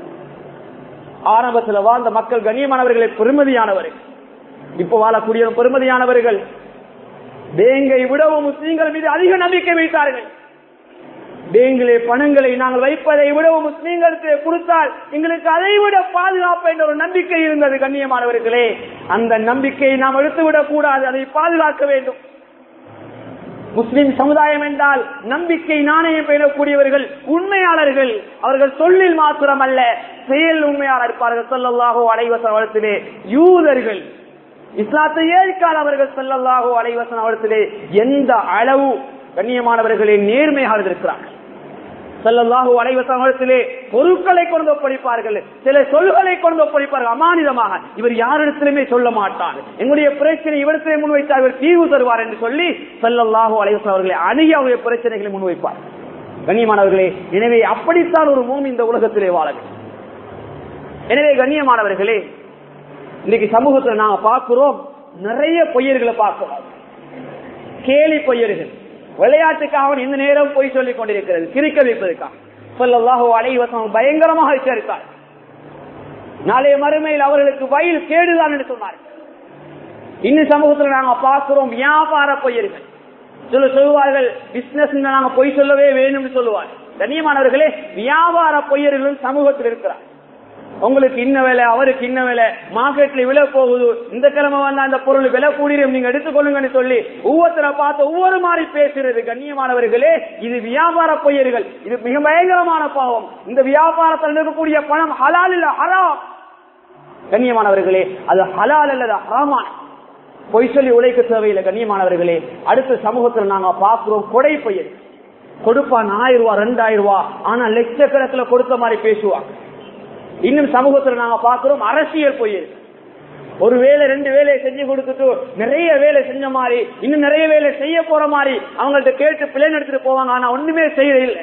ஆரம்பத்தில் வாழ்ந்த மக்கள் கண்ணியமானவர்களை பெருமதியானவர்கள் இப்ப வாழக்கூடிய பெருமதியானவர்கள் பேங்கை விடவும் முஸ்லீம்கள் மீது அதிக நம்பிக்கை வைத்தார்கள் பேங்கிலே பணங்களை நாங்கள் வைப்பதை விடவும் முஸ்லீம்களுக்கு கொடுத்தால் எங்களுக்கு அதை விட பாதுகாப்பு என்ற ஒரு நம்பிக்கை இருந்தது கண்ணியமானவர்களே அந்த நம்பிக்கையை நாம் எடுத்துவிடக் கூடாது அதை பாதுகாக்க வேண்டும் முஸ்லிம் சமுதாயம் என்றால் நம்பிக்கை நாணயம் பெறக்கூடியவர்கள் உண்மையாளர்கள் அவர்கள் சொல்லில் மாத்திரம் அல்ல செயல் உண்மையாளர் இருப்பார்கள் சொல்லல்லாகோ அலைவச வளத்திலே யூதர்கள் இஸ்லாத்தை ஏற்கால் அவர்கள் செல்லல்லாகோ அலைவசன் அவர்களிலே எந்த அளவு கண்ணியமானவர்களே நேர்மையாக இருக்கிறார்கள் செல்லல்லாஹு அலைவசத்திலே பொருட்களை கொண்டு ஒப்படைப்பார்கள் சில சொல்களை கொண்டு ஒப்படைப்பார்கள் அமானிதமாக இவர் யாரிடத்திலுமே சொல்ல மாட்டார் எங்களுடைய பிரச்சனை இவரிடத்திலே முன்வைத்தார் இவர் தீர்வு தருவார் என்று சொல்லி செல்லல்லாஹு அலைவசம் அவர்களை அணுகி அவருடைய பிரச்சனைகளை முன்வைப்பார் கண்ணியமானவர்களே எனவே அப்படித்தான் ஒரு மூமி இந்த உலகத்திலே வாழ எனவே கண்ணியமானவர்களே இன்னைக்கு சமூகத்தில் நாங்க பார்க்கிறோம் நிறைய பொய்யர்களை பார்க்கிறோம் கேலி பொய்யர்கள் விளையாட்டுக்காக இந்த நேரம் பொய் சொல்லிக் கொண்டிருக்கிறது சிரிக்க வைப்பதற்காக சொல்லல்லாஹோ அலைவசம் பயங்கரமாக எச்சரித்தார் நாளைய மறுமையில் அவர்களுக்கு வயல் கேடுதான் என்று சொன்னார்கள் இன்னும் சமூகத்தில் நாங்க பார்க்கிறோம் வியாபார பொய்யர்கள் சொல்ல சொல்லுவார்கள் பிசினஸ் நாங்க பொய் சொல்லவே வேணும்னு சொல்லுவார்கள் கண்ணியமானவர்களே வியாபார பொய்யர்களும் சமூகத்தில் இருக்கிறார் உங்களுக்கு இன்ன வேலை அவருக்கு இன்ன வேலை மார்க்கெட்ல விலை போகுது இந்த கிழமை வந்தா அந்த பொருள் விலை கூடிரும் நீங்க எடுத்துக்கொள்ளுங்கன்னு சொல்லி ஒவ்வொருத்தரை பார்த்து ஒவ்வொரு மாதிரி பேசுறது கண்ணியமானவர்களே இது வியாபார பொய்யர்கள் இது மிக பயங்கரமான பாவம் இந்த வியாபாரத்தில் இருக்கக்கூடிய பணம் ஹலால் இல்ல ஹராம் கண்ணியமானவர்களே அது ஹலால் அல்லது ஹராமான பொய் சொல்லி உழைக்க தேவையில்லை கண்ணியமானவர்களே அடுத்த சமூகத்தில் நாங்க பார்க்கிறோம் கொடை பையர் கொடுப்பான் ஆயிரம் ரூபாய் ரெண்டாயிரம் ரூபாய் ஆனா லட்சக்கணக்கில் கொடுத்த மாதிரி பேசுவாங்க இன்னும் சமூகத்தில் நாங்க பார்க்கிறோம் அரசியல் பொய் ஒரு வேலை ரெண்டு வேலையை செஞ்சு கொடுத்துட்டு நிறைய வேலை செஞ்ச மாதிரி இன்னும் நிறைய வேலை செய்ய போற மாதிரி அவங்கள்ட்ட கேட்டு பிள்ளை எடுத்துட்டு போவாங்க ஆனா ஒண்ணுமே செய்யற இல்லை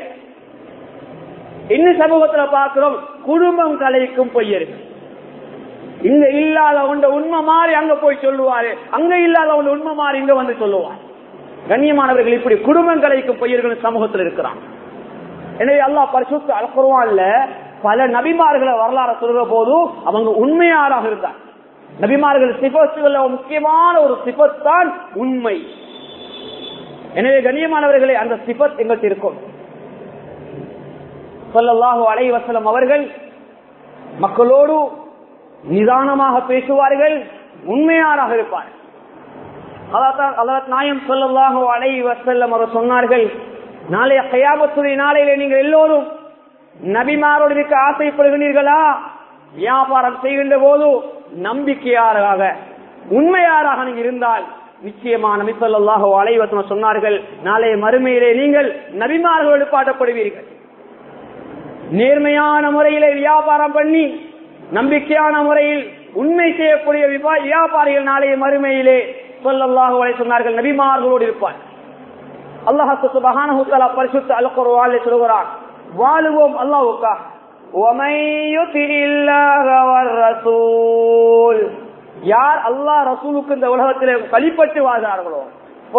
இன்னும் சமூகத்துல பார்க்கிறோம் குடும்பம் கலைக்கும் பொய்யரு இங்க இல்லாத ஒன்ற உண்மை மாதிரி அங்க போய் சொல்லுவாரு அங்க இல்லாத ஒன்று உண்மை மாதிரி இங்க வந்து சொல்லுவார் கண்ணியமானவர்கள் இப்படி குடும்பம் கலைக்கும் பொய்யர்கள் சமூகத்தில் இருக்கிறான் எனவே அல்லாஹ் பரிசுத்து அல்குருவான்ல பல நபிமார்களை வரலாறு சொல்ற போது அவங்க உண்மையாராக இருந்தார் நபிமார்கள் சிபத்துகள் முக்கியமான ஒரு சிபத் தான் உண்மை எனவே கண்ணியமானவர்களே அந்த சிபத் எங்களுக்கு இருக்கும் சொல்லல்லாஹு அலை வசலம் அவர்கள் மக்களோடு நிதானமாக பேசுவார்கள் உண்மையாராக இருப்பார்கள் நாயம் சொல்லல்லாஹு அலை வசல்லம் அவர் சொன்னார்கள் நாளைய கையாபத்துடைய நாளையிலே நீங்கள் எல்லோரும் நபிமாரோடு இருக்க ஆசைப்படுகிறீர்களா வியாபாரம் செய்கின்ற போது நம்பிக்கையாராக உண்மையாராக நீங்க இருந்தால் நிச்சயமா நபி சொல்லாஹோ அலைவசம் சொன்னார்கள் நாளைய மறுமையிலே நீங்கள் நபிமார்களோடு பாட்டப்படுவீர்கள் நேர்மையான முறையிலே வியாபாரம் பண்ணி நம்பிக்கையான முறையில் உண்மை செய்யக்கூடிய வியாபாரிகள் நாளைய மறுமையிலே சொல்லல்லாஹோ அலை சொன்னார்கள் நபிமார்களோடு இருப்பார் அல்லாஹு சுபஹானஹு பரிசுத்த அல்குர்ஆனில் சொல்கிறான் வாழுவோம் அல்லாவுக்கா யார் அல்லாஹ் ரசூலுக்கு இந்த உலகத்தில் கழிப்பட்டு வாழ்கிறார்களோ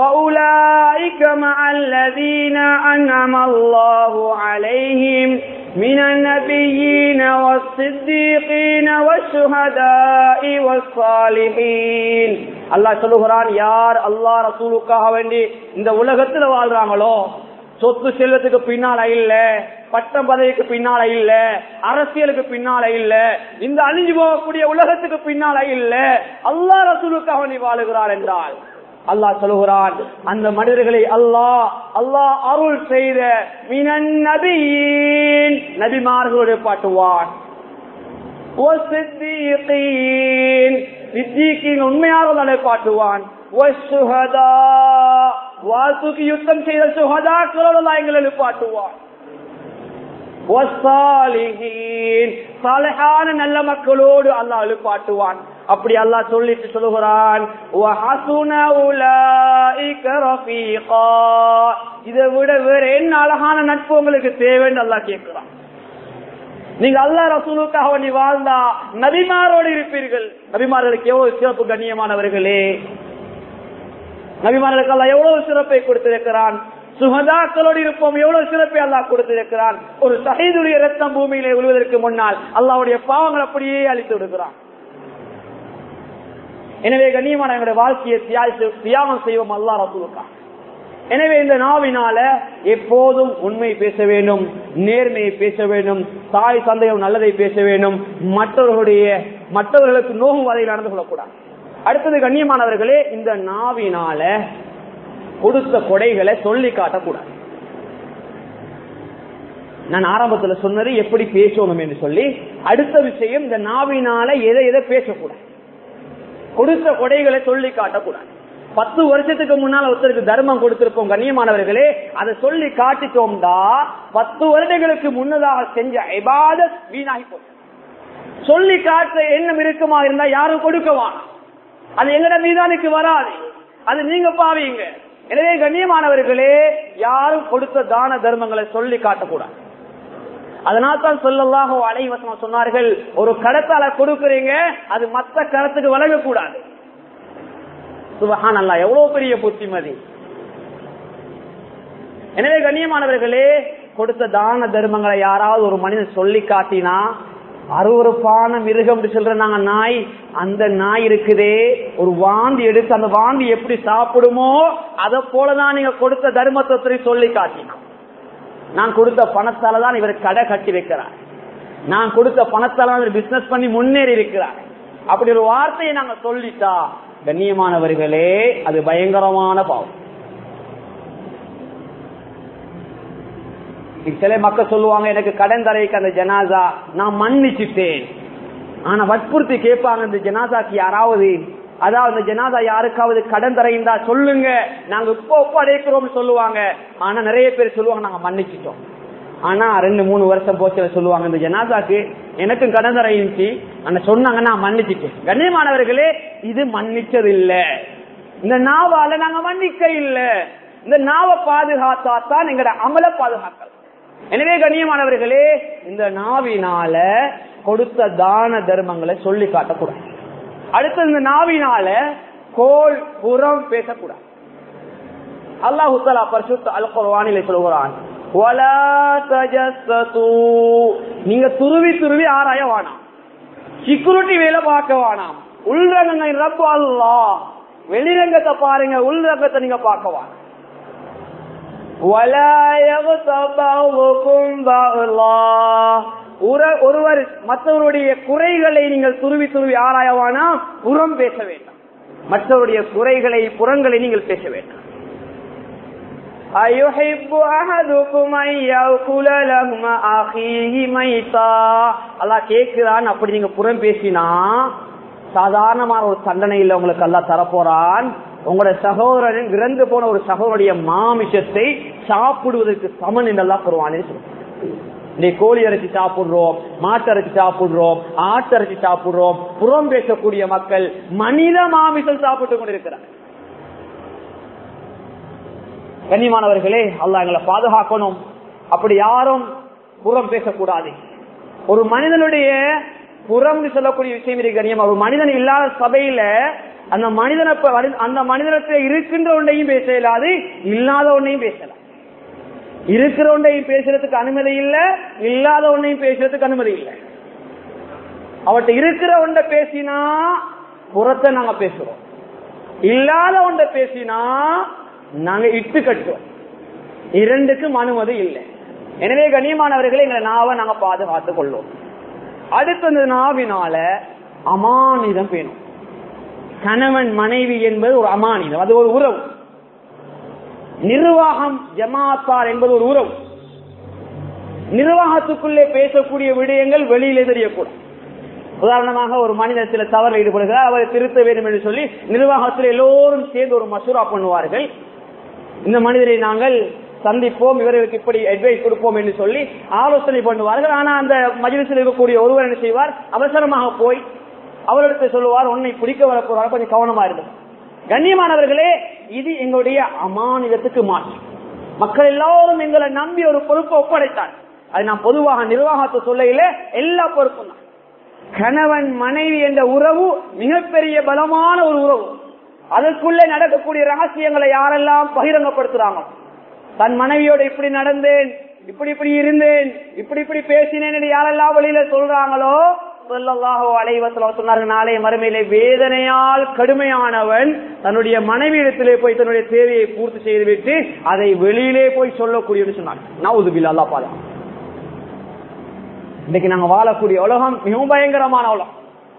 فأولئك مع الذين أنعم الله عليهم من النبيين والصديقين والشهداء والصالحين அல்லாஹ் சொல்லுகிறான் யார் அல்லாஹ் ரசூலுக்காக வேண்டி இந்த உலகத்துல வாழ்றாங்களோ சொத்து செல்வத்துக்கு பின்னால இல்ல பட்டம் பதவிக்கு பின்னால இல்ல அரசியலுக்கு பின்னால இல்ல இந்த அழிஞ்சு போகக்கூடிய உலகத்துக்கு பின்னால இல்ல அல்லாஹ் ரசூலுக்காக வேண்டி வாழுகிறார் என்றால் அல்லாஹ் சொல்லுகிறான் அந்த மனிதர்களை அல்லாஹ் அல்லாஹ் அருள் செய்த மினன் நபியின் நபிமார்களோடு பாட்டுவான் உண்மையாக பாட்டுவான் வாழ்த்துக்கு யுத்தம் செய்த சுகதாக்களோடு எங்களை எழுப்பாட்டுவான் நல்ல மக்களோடு அல்லாஹ் எழுப்பாட்டுவான் அப்படி அல்லாஹ் சொல்லிட்டு சொல்லுகிறான் இதை விட வேற என்ன அழகான நட்பு உங்களுக்கு தேவைன்னு அல்லாஹ் கேட்கிறான் நீங்க அல்லா ரசூலுக்காக நீ வாழ்ந்தா நபிமாரோடு இருப்பீர்கள் நபிமார்களுக்கு எவ்வளவு சிறப்பு கண்ணியமானவர்களே நபிமார்களுக்கு அல்ல எவ்வளவு சிறப்பை கொடுத்திருக்கிறான் சுகதாக்களோடு இருப்போம் எவ்வளவு சிறப்பை அல்லாஹ் கொடுத்திருக்கிறான் ஒரு சகைதுடைய ரத்தம் பூமியிலே விழுவதற்கு முன்னால் அல்லாவுடைய பாவங்கள் அப்படியே அழித்து விடுகிறான் எனவே கண்ணியமான எங்களுடைய வாழ்க்கையை தியாகம் செய்வோம் அல்லா ரசூலுக்கா எனவே இந்த நாவினால எப்போதும் உண்மை பேச வேண்டும் நேர்மையை பேச வேண்டும் தாய் தந்தையும் நல்லதை பேச வேண்டும் மற்றவர்களுடைய மற்றவர்களுக்கு நோகும் வதையில் நடந்து கொள்ளக்கூடாது அடுத்தது கண்ணியமானவர்களே இந்த நாவினால கொடுத்த கொடைகளை சொல்லி காட்டக்கூடாது நான் ஆரம்பத்துல சொன்னது எப்படி பேசணும் என்று சொல்லி அடுத்த விஷயம் இந்த நாவினால எதை எதை பேசக்கூடாது கொடுத்த கொடைகளை சொல்லி காட்டக்கூடாது பத்து வருஷத்துக்கு முன்னால ஒருத்தருக்கு தர்மம் கொடுத்திருப்போம் கண்ணியமானவர்களே அதை சொல்லி காட்டிட்டோம்டா பத்து வருடங்களுக்கு முன்னதாக செஞ்ச இபாதத் வீணாகி போச்சு சொல்லி காட்ட எண்ணம் இருக்குமா இருந்தா யாரும் கொடுக்கவா அது எங்கட மீதானுக்கு வராது அது நீங்க பாவீங்க எனவே கண்ணியமானவர்களே யாரும் கொடுத்த தான தர்மங்களை சொல்லி காட்டக்கூடாது அதனால் தான் சொல்லலாக அலைவசம் சொன்னார்கள் ஒரு கடத்தால கொடுக்கறீங்க அது மத்த கரத்துக்கு வழங்கக்கூடாது சுபஹான் அல்லா எவ்வளவு பெரிய புத்திமதி எனவே கண்ணியமானவர்களே கொடுத்த தான தர்மங்களை யாராவது ஒரு மனிதன் சொல்லி காட்டினா அருவறுப்பான மிருகம் சொல்ற நாங்க நாய் அந்த நாய் இருக்குதே ஒரு வாந்தி எடுத்து அந்த வாந்தி எப்படி சாப்பிடுமோ அதை போலதான் நீங்க கொடுத்த தர்மத்தை சொல்லி காட்டினா நான் கொடுத்த பணத்தால தான் இவர் கடை கட்டி வைக்கிறார் நான் கொடுத்த பணத்தால தான் பிசினஸ் பண்ணி முன்னேறி இருக்கிறார் அப்படி ஒரு வார்த்தையை நாங்க சொல்லிட்டா கண்ணியமானவர்களே அது பயங்கரமான பாவம் சில மக்கள் சொல்லுவாங்க எனக்கு கடன் தரைக்கு அந்த ஜனாசா நான் மன்னிச்சுட்டேன் ஆனா வற்புறுத்தி கேட்பாங்க இந்த ஜனாசாக்கு யாராவது அதாவது இந்த ஜனாதா யாருக்காவது கடன் தரைந்தா சொல்லுங்க நாங்க இப்போ ஒப்படைக்கிறோம் சொல்லுவாங்க ஆனா நிறைய பேர் சொல்லுவாங்க நாங்க மன்னிச்சிட்டோம் ஆனா ரெண்டு மூணு வருஷம் போச்சு சொல்லுவாங்க இந்த ஜனாதாக்கு எனக்கும் கடன் தர இருந்துச்சு ஆனா சொன்னாங்க நான் மன்னிச்சிட்டேன் கண்ணியமானவர்களே இது மன்னிச்சது இல்ல இந்த நாவால நாங்க மன்னிக்க இல்ல இந்த நாவை பாதுகாத்தா தான் எங்கட அமல பாதுகாக்கல் எனவே கண்ணியமானவர்களே இந்த நாவினால கொடுத்த தான தர்மங்களை சொல்லி காட்டக்கூடாது அடுத்து இந்த நாவினால கோல் புறம் பேசக்கூடாது அல்லாஹு தலா பரிசுத்த அல் குர்வானிலே சொல்கிறான் நீங்க துருவி துருவி ஆராய வேணாம் செக்யூரிட்டி வேலை பார்க்க வேணாம் உள்ரங்க ரப்பு அல்லா வெளிரங்கத்தை பாருங்க உள்ரங்கத்தை நீங்க பார்க்க வேணாம் ஒருவர் மற்றவருடைய குறைகளை நீங்கள் துருவி துருவி ஆராயவானா புறம் பேச வேண்டாம் மற்றவருடைய குறைகளை புறங்களை நீங்கள் பேச வேண்டாம் கேட்கிறான் அப்படி நீங்க புறம் பேசினா சாதாரணமான ஒரு தண்டனை இல்ல உங்களுக்கு எல்லாம் தரப்போறான் உங்களோட சகோதரன் இறந்து போன ஒரு சகோதரிய மாமிசத்தை சாப்பிடுவதற்கு சமன் என்றெல்லாம் பெறுவானே சொல்லுவாங்க நீ கோழி அரைச்சி சாப்பிடுறோம் மாட்டு அரைச்சி சாப்பிடுறோம் ஆட்டு அரைச்சி சாப்பிடுறோம் புறம் பேசக்கூடிய மக்கள் மனித மாமிசம் சாப்பிட்டு கொண்டிருக்கிறார் கண்ணியமானவர்களே அல்லா எங்களை பாதுகாக்கணும் அப்படி யாரும் புறம் பேசக்கூடாது ஒரு மனிதனுடைய புறம் சொல்லக்கூடிய விஷயம் இருக்கு கண்ணியம் ஒரு மனிதன் இல்லாத சபையில அந்த மனிதனை அந்த மனிதனத்தை இருக்கின்ற ஒன்றையும் பேச இயலாது இல்லாத ஒன்றையும் பேசலாம் இருக்கிற ஒன்றையும் பேசுறதுக்கு அனுமதி இல்ல இல்லாத ஒன்றையும் பேசுறதுக்கு அனுமதி இல்லை அவட்ட இருக்கிற ஒன்றை பேசினா புறத்தை நாங்க பேசுறோம் இல்லாத ஒன்றை பேசினா நாங்க இட்டு கட்டுவோம் இரண்டுக்கும் அனுமதி இல்லை எனவே கண்ணியமானவர்களை எங்களை நாவை நாங்க பாதுகாத்துக் கொள்வோம் அடுத்தது நாவினால அமானிதம் வேணும் கணவன் மனைவி என்பது ஒரு அமானிதம் அது ஒரு உறவு நிர்வாகம் ஜமாத்தார் என்பது ஒரு உறவு நிர்வாகத்துக்குள்ளே பேசக்கூடிய விடயங்கள் வெளியிலே தெரியக்கூடும் உதாரணமாக ஒரு மனிதர் சில தவறு ஈடுபடுகிறார் அவரை திருத்த வேண்டும் என்று சொல்லி நிர்வாகத்தில் எல்லோரும் சேர்ந்து ஒரு மசூரா பண்ணுவார்கள் இந்த மனிதரை நாங்கள் சந்திப்போம் இவர்களுக்கு இப்படி அட்வைஸ் கொடுப்போம் என்று சொல்லி ஆலோசனை பண்ணுவார்கள் ஆனா அந்த மஜிலிசில் இருக்கக்கூடிய ஒருவர் என்ன செய்வார் அவசரமாக போய் அவரிடத்தை சொல்லுவார் உன்னை பிடிக்க வரப்போறாங்க கொஞ்சம் கவனமா இருந்தது கண்ணியமானவர்களே இது எங்களுடைய அமானிதத்துக்கு மாற்று மக்கள் எல்லாரும் எங்களை நம்பி ஒரு பொறுப்பை ஒப்படைத்தார் அது நான் பொதுவாக நிர்வாகத்தை சொல்லையில எல்லா பொறுப்பும் தான் கணவன் மனைவி என்ற உறவு மிகப்பெரிய பலமான ஒரு உறவு அதற்குள்ளே நடக்கக்கூடிய ரகசியங்களை யாரெல்லாம் பகிரங்கப்படுத்துறாங்க தன் மனைவியோட இப்படி நடந்தேன் இப்படி இப்படி இருந்தேன் இப்படி இப்படி பேசினேன் என்று யாரெல்லாம் வழியில சொல்றாங்களோ சொல்லல்லாஹோ அலைவசல சொன்னார்கள் நாளைய மறுமையிலே வேதனையால் கடுமையானவன் தன்னுடைய மனைவி இடத்திலே போய் தன்னுடைய தேவையை பூர்த்தி செய்துவிட்டு அதை வெளியிலே போய் சொல்லக்கூடியன்னு சொன்னாங்க நவுதுபில் அல்லா பாதா இன்னைக்கு நாங்க வாழக்கூடிய உலகம் மிகவும் பயங்கரமான உலகம்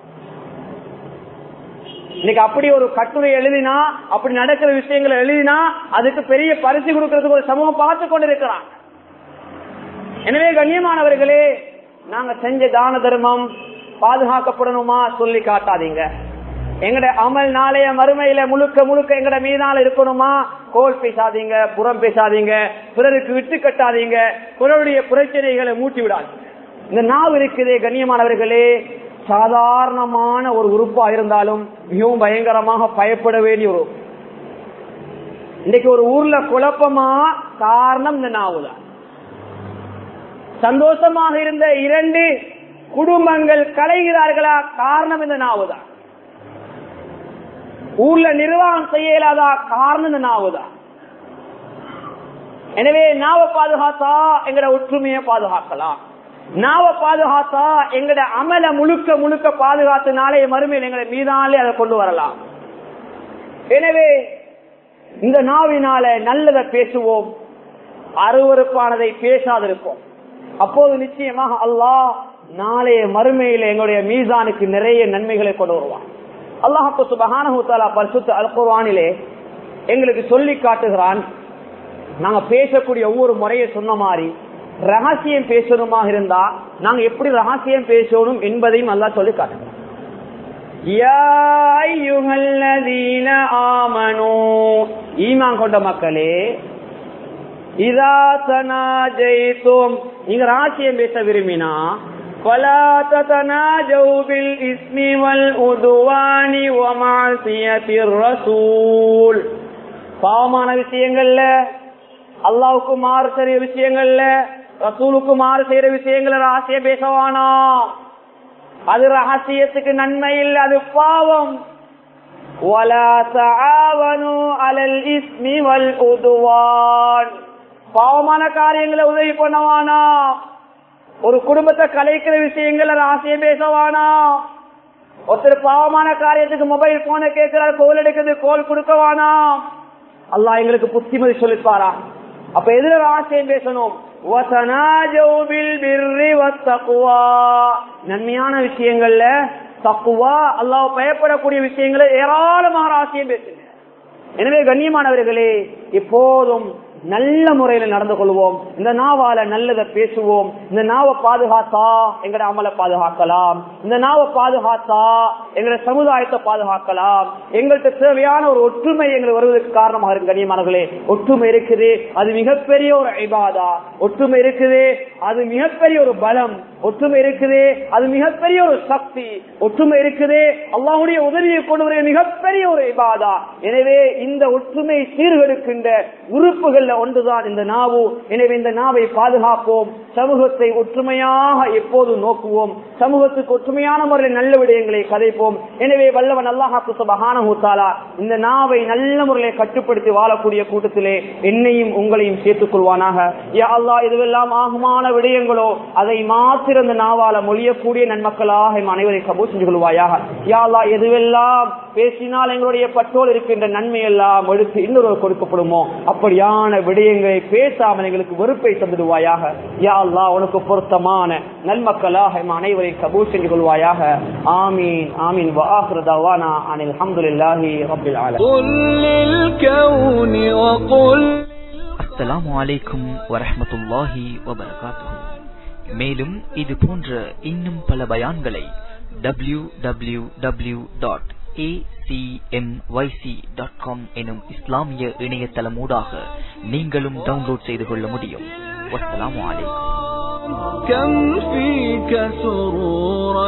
இன்னைக்கு அப்படி ஒரு கட்டுரை எழுதினா அப்படி நடக்கிற விஷயங்களை எழுதினா அதுக்கு பெரிய பரிசு கொடுக்கறதுக்கு ஒரு சமூகம் பார்த்து கொண்டிருக்கிறான் எனவே கண்ணியமானவர்களே நாங்க செஞ்ச தான தர்மம் பாதுகாக்கப்படணுமா சொல்லி காட்டாதீங்க எங்கட அமல் நாளைய மறுமையில முழுக்க முழுக்க எங்கட மீதால இருக்கணுமா கோல் பேசாதீங்க புறம் பேசாதீங்க பிறருக்கு விட்டு கட்டாதீங்க பிறருடைய பிரச்சனைகளை மூட்டி விடாதீங்க இந்த நாவு இருக்குதே கண்ணியமானவர்களே சாதாரணமான ஒரு உறுப்பா இருந்தாலும் மிகவும் பயங்கரமாக பயப்பட வேண்டிய ஒரு இன்னைக்கு ஒரு ஊர்ல குழப்பமா காரணம் இந்த நாவுதான் சந்தோஷமாக இருந்த இரண்டு குடும்பங்கள் கலைகிறார்களா காரணம் இந்த நாவுதான் ஊர்ல நிர்வாகம் செய்ய இயலாதா காரணம் இந்த நாவுதான் எனவே நாவை பாதுகாத்தா எங்கட ஒற்றுமையை பாதுகாக்கலாம் நாவ பாதுகாத்தா எங்கட அமல முழுக்க முழுக்க பாதுகாத்து நாளைய மறுமையில் எங்களை மீதாலே அதை கொண்டு வரலாம் எனவே இந்த நாவினால நல்லதை பேசுவோம் அருவறுப்பானதை பேசாதிருப்போம் அப்போது நிச்சயமாக அல்லாஹ் நாளைய மறுமையில எங்களுடைய மீசானுக்கு நிறைய நன்மைகளை கொண்டு வருவான் அல்லாஹு சுபஹானஹூத்தாலா பரிசுத்த அல்குர்வானிலே எங்களுக்கு சொல்லி காட்டுகிறான் நாங்க பேசக்கூடிய ஒவ்வொரு முறையை சொன்ன மாதிரி ரகசியம் பேசணுமாக இருந்தா நாங்க எப்படி ரகசியம் பேசணும் என்பதையும் அல்லா சொல்லி காட்டுகிறோம் ஈமான் கொண்ட மக்களே இதா சனாஜைத்தும் நீங்க ரகசியம் பேச விரும்பினா فلا تتناجوا بالإثم والعدوان ومعصية الرسول பாவமான விஷயங்கள்ல அல்லாவுக்கு மாறு செய்ய விஷயங்கள்ல ரசூலுக்கு மாறு செய்யற விஷயங்கள ரகசியம் பேசவானா அது ரகசியத்துக்கு நன்மை இல்லை அது பாவம் பாவமான காரியங்களை உதவி பண்ணவானா ஒரு குடும்பத்தை கலைக்கிற விஷயங்கள ரகசியம் பேசவானா ஒருத்தர் பாவமான காரியத்துக்கு மொபைல் போன கேட்கிறார் கோல் எடுக்கிறது கோல் கொடுக்கவானா அல்லாஹ் எங்களுக்கு புத்திமதி சொல்லிப்பாரா அப்ப எதுல ரகசியம் பேசணும் நன்மையான விஷயங்கள்ல தக்குவா அல்லாஹ் பயப்படக்கூடிய விஷயங்களை ஏராளமாக ரகசியம் பேசுங்க எனவே கண்ணியமானவர்களே எப்போதும் நல்ல முறையில நடந்து கொள்வோம் இந்த நாவால நல்லதை பேசுவோம் இந்த நாவை பாதுகாத்தா எங்கட அமலை பாதுகாக்கலாம் இந்த நாவை பாதுகாத்தா எங்கட சமுதாயத்தை பாதுகாக்கலாம் எங்கள்கிட்ட தேவையான ஒரு ஒற்றுமை எங்களுக்கு வருவதற்கு காரணமாக இருக்கு கண்ணியமானவர்களே ஒற்றுமை இருக்குது அது மிகப்பெரிய ஒரு ஐபாதா ஒற்றுமை இருக்குது அது மிகப்பெரிய ஒரு பலம் ஒற்றுமை இருக்குது அது மிகப்பெரிய ஒரு சக்தி ஒற்றுமை இருக்குது அல்லாவுடைய உதவியை கொண்டு வர மிகப்பெரிய ஒரு இபாதா எனவே இந்த ஒற்றுமை சீர்கெடுக்கின்ற உறுப்புகள் புலன்கள்ல ஒன்றுதான் இந்த நாவு எனவே இந்த நாவை பாதுகாப்போம் சமூகத்தை ஒற்றுமையாக எப்போது நோக்குவோம் சமூகத்துக்கு ஒற்றுமையான முறையில் நல்ல விடயங்களை கதைப்போம் எனவே வல்லவன் அல்லாஹாக்கு சுபஹானஹூத்தாலா இந்த நாவை நல்ல முறையில் கட்டுப்படுத்தி வாழக்கூடிய கூட்டத்திலே என்னையும் உங்களையும் சேர்த்துக் கொள்வானாக யா அல்லாஹ் இதுவெல்லாம் ஆகுமான விடயங்களோ அதை மாத்திர இந்த நாவால மொழியக்கூடிய நன்மக்களாக எம் அனைவரை கபூர் செஞ்சு கொள்வாயாக யா அல்லாஹ் எதுவெல்லாம் பேசினால் எங்களுடைய பற்றோல் இருக்கின்ற நன்மை எல்லாம் எடுத்து இன்னொரு கொடுக்கப்படுமோ அப்படியான விடயங்களை பேசாமல் எங்களுக்கு வெறுப்பை தந்துடுவாயாக யா அல்லாஹ் உனக்கு பொருத்தமான நன்மக்களாக எம் அனைவரை கபூர் செஞ்சு கொள்வாயாக ஆமீன் ஆமீன் வாஹ்ரு தவானா அனில் அல்ஹம்துலில்லாஹி ரப்பில் ஆலமீன் قل للكون وقل அஸ்ஸலாமு அலைக்கும் வரஹ்மத்துல்லாஹி வபரகாத்துஹு மேலும் இது போன்ற இன்னும் பல பயான்களை W W W dot dot com எனும் இஸ்லாமிய இணையதளமூடாக நீங்களும் டவுன்லோட் செய்து கொள்ள முடியும் வஸ்ஸலாமு அலைக்கும் كم فيك سرورا